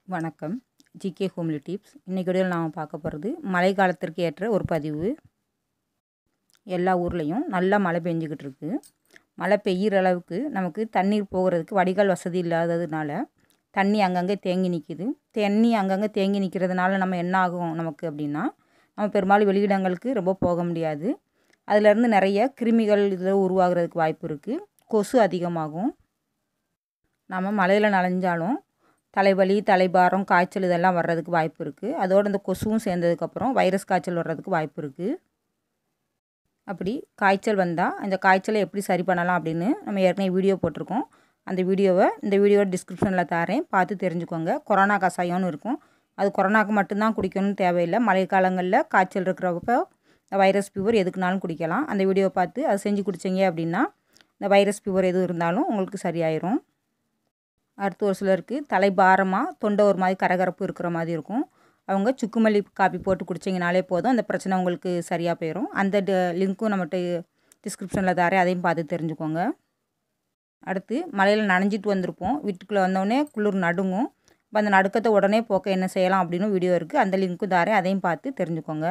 வணக்கம் GK homely tips இன்றைக்கி வீடியோவில் நாம் பார்க்க போகிறது மழை காலத்திற்கு ஏற்ற ஒரு பதிவு எல்லா ஊர்லேயும் நல்லா மழை பெஞ்சிக்கிட்டு இருக்கு மழை பெய்கிற அளவுக்கு நமக்கு தண்ணீர் போகிறதுக்கு வடிகால் வசதி இல்லாததுனால தண்ணி அங்கங்கே தேங்கி நிற்கிது தண்ணி அங்கங்கே தேங்கி நிற்கிறதுனால நம்ம என்ன ஆகும் நமக்கு அப்படின்னா நம்ம பெரும்பாலும் வெளியிடங்களுக்கு ரொம்ப போக முடியாது அதிலேருந்து நிறைய கிருமிகள் இதில் உருவாகிறதுக்கு வாய்ப்பு இருக்குது கொசு அதிகமாகும் நம்ம மழையில் நனைஞ்சாலும் தலைவலி தலைபாரம் காய்ச்சல் இதெல்லாம் வர்றதுக்கு வாய்ப்பு இருக்குது அதோடு இந்த கொசுவும் சேர்ந்ததுக்கப்புறம் வைரஸ் காய்ச்சல் வர்றதுக்கு வாய்ப்பு இருக்குது அப்படி காய்ச்சல் வந்தால் அந்த காய்ச்சலை எப்படி சரி பண்ணலாம் அப்படின்னு நம்ம ஏற்கனவே வீடியோ போட்டிருக்கோம் அந்த வீடியோவை இந்த வீடியோவை டிஸ்கிரிப்ஷனில் தரேன் பார்த்து தெரிஞ்சுக்கோங்க கொரோனா கஷாயம்னு இருக்கும் அது கொரோனாக்கு மட்டும்தான் குடிக்கணும்னு தேவையில்லை மழைக்காலங்களில் காய்ச்சல் இருக்கிறப்போ வைரஸ் ஃபீவர் எதுக்குனாலும் குடிக்கலாம் அந்த வீடியோவை பார்த்து அதை செஞ்சு குடிச்சிங்க அப்படின்னா இந்த வைரஸ் ஃபீவர் எதுவும் இருந்தாலும் உங்களுக்கு சரியாயிரும் அடுத்து ஒரு சிலருக்கு தலை பாரமாக தொண்டை ஒரு மாதிரி கரகரப்பு இருக்கிற மாதிரி இருக்கும் அவங்க சுக்குமல்லி காப்பி போட்டு குடிச்சிங்கனாலே போதும் அந்த பிரச்சனை உங்களுக்கு சரியாக போயிடும் அந்த லிங்க்கும் நம்மகிட்ட டிஸ்கிரிப்ஷனில் தரேன் அதையும் பார்த்து தெரிஞ்சுக்கோங்க அடுத்து மலையில் நனைஞ்சிட்டு வந்திருப்போம் வீட்டுக்குள்ளே வந்தோடனே குளிர் நடுங்கும் இப்போ அந்த நடுக்கத்தை உடனே போக்க என்ன செய்யலாம் அப்படின்னு வீடியோ இருக்குது அந்த லிங்க்கும் தரேன் அதையும் பார்த்து தெரிஞ்சுக்கோங்க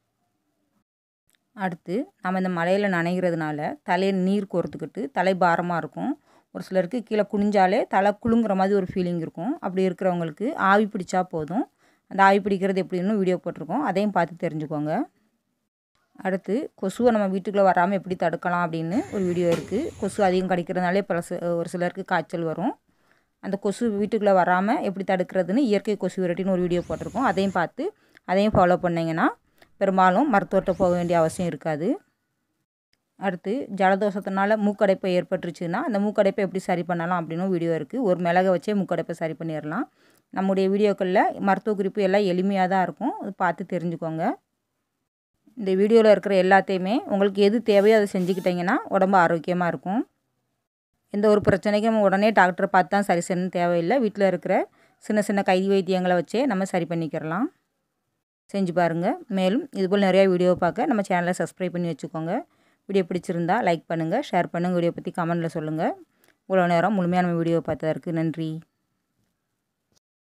அடுத்து நம்ம இந்த மலையில் நனைகிறதுனால தலையை நீர் கோர்த்துக்கிட்டு தலை பாரமாக இருக்கும் ஒரு சிலருக்கு கீழே குனிஞ்சாலே தலை குலுங்குற மாதிரி ஒரு ஃபீலிங் இருக்கும் அப்படி இருக்கிறவங்களுக்கு ஆவி பிடிச்சா போதும் அந்த ஆவி பிடிக்கிறது எப்படின்னு வீடியோ போட்டிருக்கோம் அதையும் பார்த்து தெரிஞ்சுக்கோங்க அடுத்து கொசுவை நம்ம வீட்டுக்குள்ளே வராமல் எப்படி தடுக்கலாம் அப்படின்னு ஒரு வீடியோ இருக்குது கொசு அதிகம் கடிக்கிறதுனாலே பல ஒரு சிலருக்கு காய்ச்சல் வரும் அந்த கொசு வீட்டுக்குள்ளே வராமல் எப்படி தடுக்கிறதுன்னு இயற்கை கொசு விரட்டின்னு ஒரு வீடியோ போட்டிருக்கோம் அதையும் பார்த்து அதையும் ஃபாலோ பண்ணிங்கன்னா பெரும்பாலும் மருத்துவர்கிட்ட போக வேண்டிய அவசியம் இருக்காது அடுத்து ஜலதோஷத்தினால மூக்கடைப்பு ஏற்பட்டுருச்சுன்னா அந்த மூக்கடைப்பை எப்படி சரி பண்ணலாம் அப்படின்னு வீடியோ இருக்குது ஒரு மிளகை வச்சே மூக்கடைப்பை சரி பண்ணிடலாம் நம்முடைய வீடியோக்களில் மருத்துவ குறிப்பு எல்லாம் எளிமையாக தான் இருக்கும் அது பார்த்து தெரிஞ்சுக்கோங்க இந்த வீடியோவில் இருக்கிற எல்லாத்தையுமே உங்களுக்கு எது தேவையோ அதை செஞ்சுக்கிட்டிங்கன்னா உடம்பு ஆரோக்கியமாக இருக்கும் எந்த ஒரு பிரச்சனைக்கும் உடனே டாக்டரை பார்த்து தான் சரி செய்யணும்னு தேவையில்லை வீட்டில் இருக்கிற சின்ன சின்ன கை வைத்தியங்களை வச்சே நம்ம சரி பண்ணிக்கிறலாம் செஞ்சு பாருங்கள் மேலும் இதுபோல் நிறையா வீடியோ பார்க்க நம்ம சேனலை சப்ஸ்கிரைப் பண்ணி வச்சுக்கோங்க வீடியோ பிடிச்சிருந்தா லைக் பண்ணுங்கள் ஷேர் பண்ணுங்கள் வீடியோ பற்றி கமெண்ட்டில் சொல்லுங்கள் இவ்வளோ நேரம் முழுமையான வீடியோ பார்த்ததற்கு நன்றி